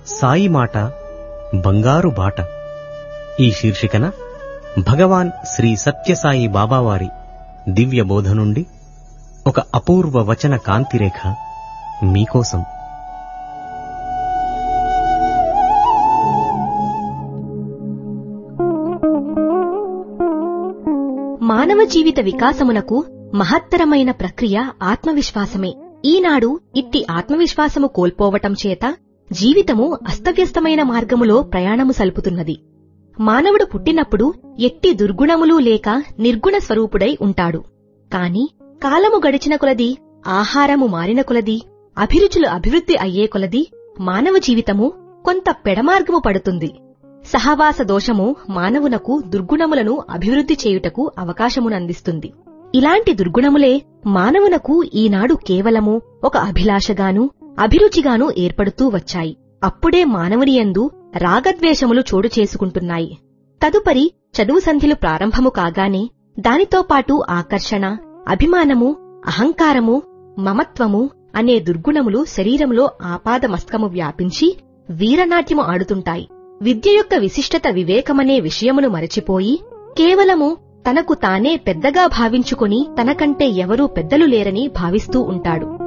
సాయి మాట బంగారు బాట ఈ శీర్షికన భగవాన్ శ్రీ సత్యసాయి బాబావారి దివ్య బోధ నుండి ఒక అపూర్వ వచన కాంతిరేఖ మీకోసం మానవ జీవిత వికాసమునకు మహత్తరమైన ప్రక్రియ ఆత్మవిశ్వాసమే ఈనాడు ఇట్టి ఆత్మవిశ్వాసము కోల్పోవటం చేత జీవితము అస్తవ్యస్తమైన మార్గములో ప్రయాణము సలుపుతున్నది మానవుడు పుట్టినప్పుడు ఎట్టి దుర్గుణములు లేక నిర్గుణ స్వరూపుడై ఉంటాడు కాని కాలము గడిచిన కొలది ఆహారము మారిన కొలది అభిరుచులు అభివృద్ధి అయ్యే కొలది మానవ జీవితము కొంత పెడమార్గము పడుతుంది సహవాస దోషము మానవునకు దుర్గుణములను అభివృద్ధి చేయుటకు అవకాశమునందిస్తుంది ఇలాంటి దుర్గుణములే మానవునకు ఈనాడు కేవలము ఒక అభిలాషగాను అభిరుచిగాను ఏర్పడుతూ వచ్చాయి అప్పుడే మానవునియందు రాగద్వేషములు చోటు చేసుకుంటున్నాయి తదుపరి చదువు సంధ్యలు ప్రారంభము కాగానే దానితో పాటు ఆకర్షణ అభిమానము అహంకారము మమత్వము అనే దుర్గుణములు శరీరములో ఆపాదమస్తకము వ్యాపించి వీరనాట్యము ఆడుతుంటాయి విద్య యొక్క విశిష్టత వివేకమనే విషయమును మరచిపోయి కేవలము తనకు తానే పెద్దగా భావించుకొని తనకంటే ఎవరూ పెద్దలు లేరని భావిస్తూ ఉంటాడు